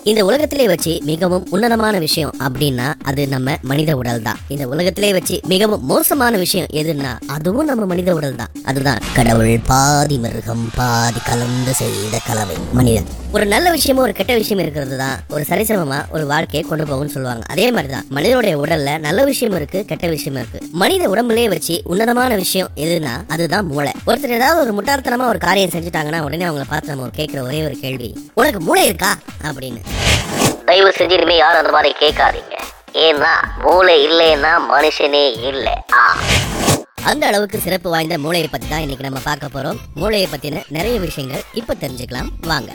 இந்த உலகத்திலே வச்சு மிகவும் உன்னதமான விஷயம் அப்படின்னா அது நம்ம மனித உடல் தான் இந்த உலகத்திலே வச்சு மிகவும் மோசமான விஷயம் எதுன்னா அதுவும் நம்ம மனித உடல் தான் அதுதான் கடவுள் பாதி மிருகம் பாதி கலந்து செய்த கலவை மனிதன் ஒரு நல்ல விஷயமும் ஒரு கெட்ட விஷயம் இருக்கிறது தான் ஒரு சரிசமமா ஒரு வாழ்க்கையை கொண்டு போகும்னு சொல்லுவாங்க அதே மாதிரி தான் மனிதனுடைய உடல்ல நல்ல விஷயம் இருக்கு கெட்ட விஷயம் இருக்கு மனித உடம்புலயே வச்சு உன்னதமான விஷயம் எதுனா அதுதான் மூளை ஒருத்தர் ஏதாவது ஒரு முட்டாள்தனமா ஒரு காரியம் செஞ்சுட்டாங்கன்னா உடனே அவங்கள பார்த்து நம்ம கேட்கிற ஒரே ஒரு கேள்வி உனக்கு மூளை இருக்கா அப்படின்னு தயவு செஞ்சு இனிமே யாரும் அந்த மாதிரி கேட்காதீங்க ஏன்னா மூளை இல்லைன்னா மனுஷனே இல்லை ஆ அந்த அளவுக்கு சிறப்பு வாய்ந்த மூளையை பத்தி தான் இன்னைக்கு நம்ம பார்க்க போறோம் மூளையை பத்தின நிறைய விஷயங்கள் இப்ப தெரிஞ்சுக்கலாம் வாங்க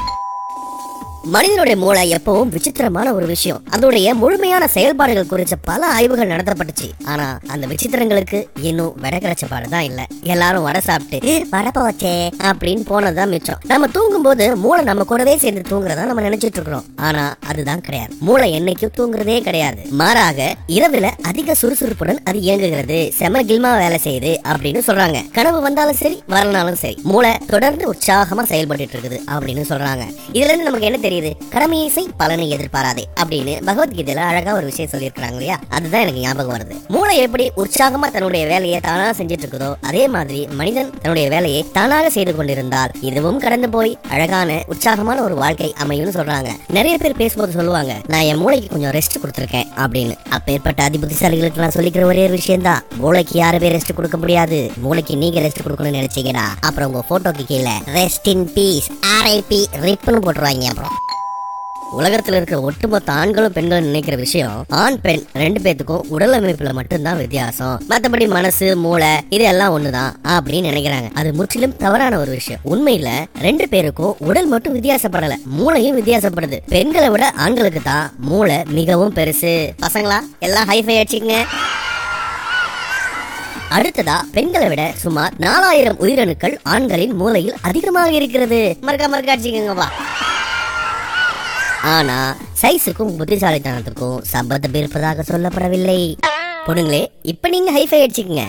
மனிதனுடைய மூளை எப்பவும் விசித்திரமான ஒரு விஷயம் அதோடைய முழுமையான செயல்பாடுகள் குறித்த பல ஆய்வுகள் நடத்தப்பட்டுச்சு ஆனா அந்த விசித்திரங்களுக்கு இன்னும் வடை கிடைச்ச பாடுதான் இல்ல எல்லாரும் வடை சாப்பிட்டு வடை போச்சே அப்படின்னு போனதுதான் மிச்சம் நம்ம தூங்கும் போது மூளை நம்ம கூடவே சேர்ந்து தூங்குறதா நம்ம நினைச்சிட்டு இருக்கிறோம் ஆனா அதுதான் கிடையாது மூளை என்னைக்கும் தூங்குறதே கிடையாது மாறாக இரவுல அதிக சுறுசுறுப்புடன் அது இயங்குகிறது செம கில்மா வேலை செய்யுது அப்படின்னு சொல்றாங்க கனவு வந்தாலும் சரி வரலனாலும் சரி மூளை தொடர்ந்து உற்சாகமா செயல்பட்டு இருக்குது அப்படின்னு சொல்றாங்க இதுல இருந்து நமக்கு என்ன தெரியுது கடமையை செய் பலனை எதிர்பாராதே அப்படின்னு பகவத்கீதையில அழகா ஒரு விஷயம் சொல்லியிருக்காங்க இல்லையா அதுதான் எனக்கு ஞாபகம் வருது மூளை எப்படி உற்சாகமா தன்னுடைய வேலையை தானா செஞ்சுட்டு இருக்குதோ அதே மாதிரி மனிதன் தன்னுடைய வேலையை தானாக செய்து கொண்டிருந்தால் இதுவும் கடந்து போய் அழகான உற்சாகமான ஒரு வாழ்க்கை அமையும்னு சொல்றாங்க நிறைய பேர் பேசும்போது சொல்லுவாங்க நான் என் மூளைக்கு கொஞ்சம் ரெஸ்ட் கொடுத்துருக்கேன் அப்படின்னு அப்பேற்பட்ட அதிபுத்திசாலிகளுக்கு நான் சொல்லிக்கிற ஒரே ஒரு விஷயம் தான் மூளைக்கு யாருமே ரெஸ்ட் கொடுக்க முடியாது மூளைக்கு நீங்க ரெஸ்ட் கொடுக்கணும்னு நினைச்சீங்கன்னா அப்புறம் உங்க போட்டோக்கு கீழே ரெஸ்ட் இன் பீஸ் ஆர்ஐபி ரிப்னு போட்டுருவாங்க அப்புறம் உலகத்துல இருக்கிற ஒட்டுமொத்த ஆண்களும் பெண்களும் நினைக்கிற விஷயம் ஆண் பெண் ரெண்டு பேத்துக்கும் உடல் அமைப்புல மட்டும்தான் வித்தியாசம் மத்தபடி மனசு மூளை இது எல்லாம் ஒண்ணுதான் அப்படின்னு நினைக்கிறாங்க அது முற்றிலும் தவறான ஒரு விஷயம் உண்மையில ரெண்டு பேருக்கும் உடல் மட்டும் வித்தியாசப்படல மூளையும் வித்தியாசப்படுது பெண்களை விட ஆண்களுக்கு தான் மூளை மிகவும் பெருசு பசங்களா எல்லாம் ஹைஃபை அடிச்சுங்க அடுத்ததா பெண்களை விட சுமார் நாலாயிரம் உயிரணுக்கள் ஆண்களின் மூளையில் அதிகமாக இருக்கிறது மறக்கா மறக்கா அடிச்சுக்கோங்கப்பா ஆனா சைஸுக்கும் புத்திசாலித்தனத்துக்கும் சம்பந்தம் இருப்பதாக சொல்லப்படவில்லை பொண்ணுங்களே இப்ப நீங்க ஹைஃபை அடிச்சுக்கங்க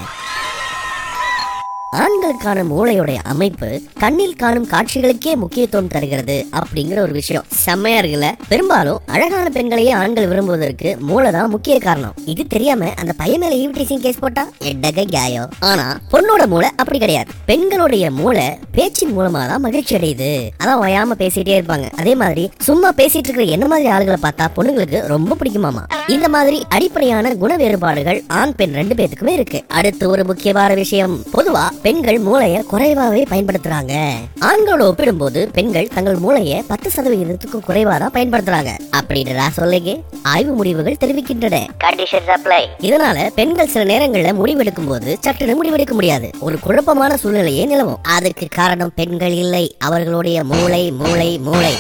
ஆண்களுக்கான மூளையுடைய அமைப்பு கண்ணில் காணும் காட்சிகளுக்கே முக்கியத்துவம் தருகிறது அப்படிங்கிற ஒரு விஷயம் செம்மையா இருக்குல்ல பெரும்பாலும் அழகான பெண்களையே ஆண்கள் விரும்புவதற்கு மூளை தான் முக்கிய காரணம் இது தெரியாம அந்த பையன் மேல ஈவிடேசிங் கேஸ் போட்டா எட்டக காயம் ஆனா பொண்ணோட மூளை அப்படி கிடையாது பெண்களுடைய மூளை பேச்சின் மூலமா தான் மகிழ்ச்சி அடையுது அதான் ஓயாம பேசிட்டே இருப்பாங்க அதே மாதிரி சும்மா பேசிட்டு இருக்கிற என்ன மாதிரி ஆளுகளை பார்த்தா பொண்ணுங்களுக்கு ரொம்ப பிடிக்குமாமா இந்த மாதிரி அடிப்படையான குண வேறுபாடுகள் ஆண் பெண் ரெண்டு பேத்துக்குமே இருக்கு அடுத்து ஒரு முக்கியமான விஷயம் பொதுவா பெண்கள் மூளைய குறைவாவே பயன்படுத்துறாங்க ஆண்களோட ஒப்பிடும்போது பெண்கள் தங்கள் மூளைய பத்து சதவிகிதத்துக்கும் குறைவா தான் பயன்படுத்துறாங்க அப்படின்றா சொல்லுங்க ஆய்வு முடிவுகள் தெரிவிக்கின்றன கண்டிஷன்ஸ் அப்ளை இதனால பெண்கள் சில நேரங்கள்ல முடிவெடுக்கும் போது சட்டுன்னு முடிவெடுக்க முடியாது ஒரு குழப்பமான சூழ்நிலையே நிலவும் அதுக்கு காரணம் பெண்கள் இல்லை அவர்களுடைய மூளை மூளை மூளை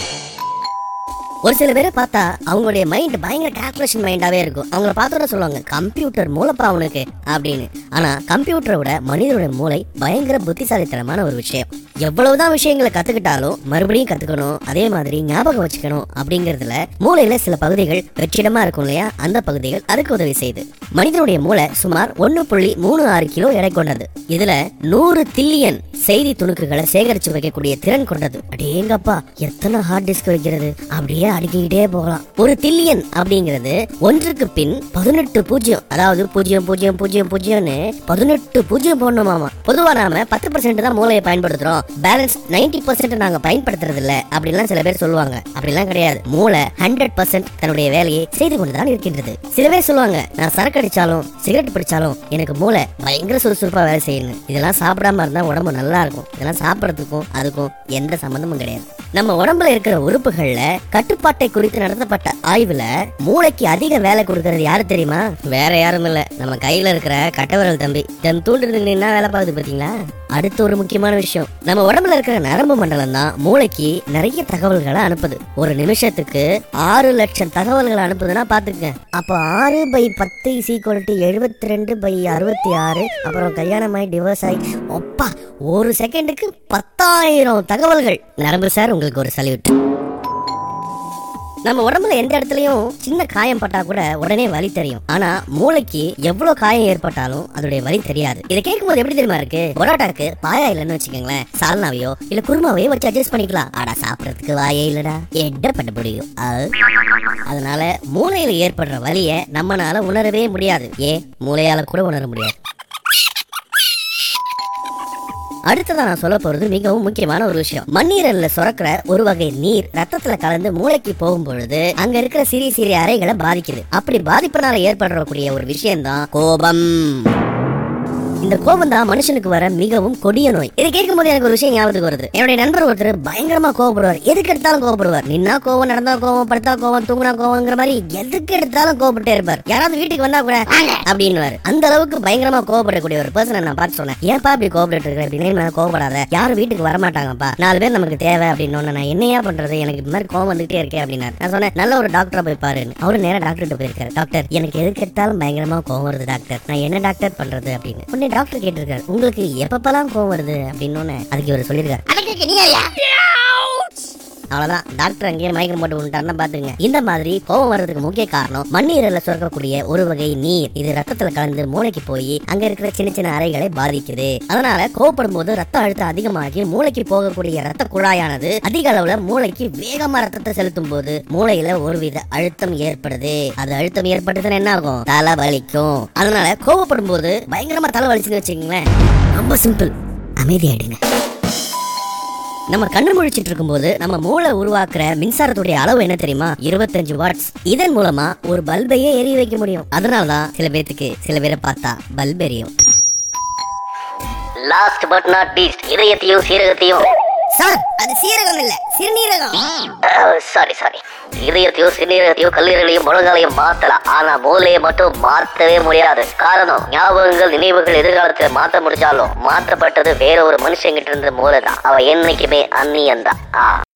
ஒரு சில பேரை பார்த்தா அவங்களுடைய மைண்ட் பயங்கர கால்குலேஷன் மைண்டாவே இருக்கும் அவங்கள பார்த்தோட சொல்லுவாங்க கம்ப்யூட்டர் மூளைப்பா அவனுக்கு அப்படின்னு ஆனா கம்ப்யூட்டரை விட மனிதனோட மூளை பயங்கர புத்திசாலித்தனமான ஒரு விஷயம் எவ்வளவுதான் விஷயங்களை கத்துக்கிட்டாலும் மறுபடியும் கத்துக்கணும் அதே மாதிரி ஞாபகம் வச்சுக்கணும் அப்படிங்கறதுல மூளையில சில பகுதிகள் வெற்றிடமா இருக்கும் இல்லையா அந்த பகுதிகள் அதுக்கு உதவி செய்யுது மனிதனுடைய மூளை சுமார் ஒன்னு புள்ளி மூணு ஆறு கிலோ எடை கொண்டது இதுல நூறு தில்லியன் செய்தி துணுக்குகளை சேகரிச்சு வைக்கக்கூடிய திறன் கொண்டது அடேங்கப்பா எத்தனை ஹார்ட் டிஸ்க் வைக்கிறது அப்படியே அடுக்கிக்கிட்டே போகலாம் ஒரு தில்லியன் அப்படிங்கிறது ஒன்றுக்கு பின் பதினெட்டு பூஜ்ஜியம் அதாவது பூஜ்ஜியம் பூஜ்ஜியம் பூஜ்ஜியம் பூஜ்ஜியம்னு பதினெட்டு பூஜ்ஜியம் போடணுமாமா பொதுவா நாம பத்து பர்சன்ட் தான் மூளையை பயன்படுத்துறோம் பேலன்ஸ் நைன்டி பர்சன்ட் நாங்க பயன்படுத்துறது இல்ல அப்படிலாம் சில பேர் சொல்லுவாங்க அப்படிலாம் கிடையாது மூளை ஹண்ட்ரட் பர்சன்ட் தன்னுடைய வேலையை செய்து கொண்டுதான் இருக்கின்றது சில பேர் சொல்லுவாங்க நான் சரக்கு அடிச்சாலும் சிகரெட் பிடிச்சாலும் எனக்கு மூளை பயங்கர சுறுசுறுப்பா வேலை செய்யணும் இதெல்லாம் சாப்பிடாம இருந்தா உடம்பு நல்லா இருக்கும் இதெல்லாம் சாப்பிடறதுக்கும் அதுக்கும் எந்த சம்பந்தமும் கிடையாது நம்ம உடம்புல இருக்கிற உறுப்புகள்ல கட்டுப்பாட்டை குறித்து நடத்தப்பட்ட ஆய்வுல மூளைக்கு அதிக வேலை கொடுக்கறது யாரு தெரியுமா வேற யாரும் இல்ல நம்ம கையில இருக்கிற கட்டவரல் தம்பி தன் தூண்டு என்ன வேலை பார்க்குது பாத்தீங்களா அடுத்து ஒரு முக்கியமான விஷயம் நம்ம உடம்புல இருக்கிற நரம்பு மண்டலம் தான் மூளைக்கு நிறைய தகவல்களை அனுப்புது ஒரு நிமிஷத்துக்கு ஆறு லட்சம் தகவல்களை அனுப்புதுன்னா பாத்துக்க அப்போ ஆறு பை பத்து சீக்குவல் டு எழுபத்தி ரெண்டு பை அறுபத்தி ஆறு அப்புறம் கல்யாணமாய் டிவோர்ஸ் ஆகி ஒப்பா ஒரு செகண்டுக்கு பத்தாயிரம் தகவல்கள் நரம்பு சார் உங்களுக்கு ஒரு சல்யூட் நம்ம உடம்புல எந்த இடத்துலயும் சின்ன காயம் பட்டா கூட உடனே வலி தெரியும் ஆனா மூளைக்கு எவ்வளவு காயம் ஏற்பட்டாலும் அதோடைய வலி தெரியாது இதை கேட்கும்போது எப்படி தெரியுமா இருக்கு பரோட்டாக்கு பாயா இல்லைன்னு வச்சுக்கோங்களேன் சால்னாவையோ இல்ல குருமாவையோ வச்சு அட்ஜஸ்ட் பண்ணிக்கலாம் ஆனா சாப்பிடறதுக்கு வாயே இல்லடா எட்ட பண்ண முடியும் அது. அதனால மூளையில ஏற்படுற வலியை நம்மனால உணரவே முடியாது ஏன் மூளையால கூட உணர முடியாது அடுத்ததா நான் சொல்ல போறது மிகவும் முக்கியமான ஒரு விஷயம் மண்ணீரல்ல சுரக்கிற ஒரு வகை நீர் ரத்தத்துல கலந்து மூளைக்கு போகும் பொழுது அங்க இருக்கிற சிறிய சிறிய அறைகளை பாதிக்குது அப்படி பாதிப்பினால ஏற்படக்கூடிய ஒரு விஷயம் தான் கோபம் இந்த கோபம் தான் மனுஷனுக்கு வர மிகவும் கொடிய நோய் இதை கேட்கும் போது எனக்கு ஒரு விஷயம் ஞாபகத்துக்கு வருது என்னுடைய நண்பர் ஒருத்தர் பயங்கரமா கோவப்படுவார் எதுக்கு எடுத்தாலும் கோவப்படுவார் நின்னா கோவம் நடந்தா கோவம் படுத்தா கோவம் தூங்குனா கோவங்கிற மாதிரி எதுக்கு எடுத்தாலும் கோவப்பட்டே இருப்பார் யாராவது வீட்டுக்கு வந்தா கூட "வாங்க" அப்படின்னுவாரு அந்த அளவுக்கு பயங்கரமா கோவப்படக்கூடிய ஒரு பர்சனை நான் பார்த்து சொன்னேன் ஏன்பா இப்படி கோவப்பட்டு இருக்கிற அப்படின்னு நான் கோவப்படாத யாரும் வீட்டுக்கு வர மாட்டாங்கப்பா நாலு பேர் நமக்கு தேவை அப்படின்னு நான் என்னையா பண்றது எனக்கு இந்த மாதிரி கோவம் வந்துட்டே இருக்கே அப்படின்னாரு நான் சொன்னேன் நல்ல ஒரு டாக்டரா போய் பாருன்னு அவரு நேரா டாக்டர் போயிருக்காரு டாக்டர் எனக்கு எதுக்கு எடுத்தாலும் பயங்கரமா கோவம் வருது டாக்டர் நான் என்ன டாக்டர் பண்றது அப்படின்னு உடனே டாக்டர் கேட்டிருக்காரு உங்களுக்கு எப்பப்பெல்லாம் கோவம் வருது அப்படின்னு உடனே அதுக்கு இவர் சொல்லியிருக்காரு அதுக்கு நீ யாரியா? அவ்வளவுதான் டாக்டர் அங்கேயே மயக்கம் போட்டு விட்டாருன்னா பாத்துங்க இந்த மாதிரி கோவம் வர்றதுக்கு முக்கிய காரணம் மண்ணீரல்ல சுரக்கக்கூடிய ஒரு வகை நீர் இது ரத்தத்துல கலந்து மூளைக்கு போய் அங்க இருக்கிற சின்ன சின்ன அறைகளை பாதிக்குது அதனால கோவப்படும் போது ரத்த அழுத்தம் அதிகமாகி மூளைக்கு போகக்கூடிய ரத்த குழாயானது அதிக அளவுல மூளைக்கு வேகமா ரத்தத்தை செலுத்தும் போது மூளையில ஒருவித அழுத்தம் ஏற்படுது அது அழுத்தம் ஏற்பட்டதுன்னா என்ன ஆகும் தலை வலிக்கும் அதனால கோவப்படும் போது பயங்கரமா தலை வலிச்சுன்னு வச்சுக்கோங்களேன் ரொம்ப சிம்பிள் அமைதியாயிடுங்க நம்ம கண்ணு முழிச்சிட்டு இருக்கும்போது நம்ம மூளை உருவாக்குற மின்சாரத்துடைய அளவு என்ன தெரியுமா இருபத்தஞ்சு வாட்ஸ் இதன் மூலமா ஒரு பல்பையே எரிய வைக்க முடியும் அதனால தான் சில பேத்துக்கு சில பேரை பார்த்தா பல்ப் எரியும் லாஸ்ட் பட் நாட் லீஸ்ட் இதயத்தையும் சீரகத்தையும் சார் அது சீரகம் இல்ல சிறுநீரகம் சாரி சாரி இதயத்தையும் சிறுநீரகத்தையும் கல்லீரலையும் முழங்காலையும் மாத்தலாம் ஆனா மூளையை மட்டும் மாத்தவே முடியாது காரணம் ஞாபகங்கள் நினைவுகள் எதிர்காலத்துல மாத்த முடிஞ்சாலும் மாற்றப்பட்டது வேற ஒரு மனுஷங்கிட்ட இருந்து மூளை தான் அவ என்னைக்குமே அந்நியன் தான் ஆ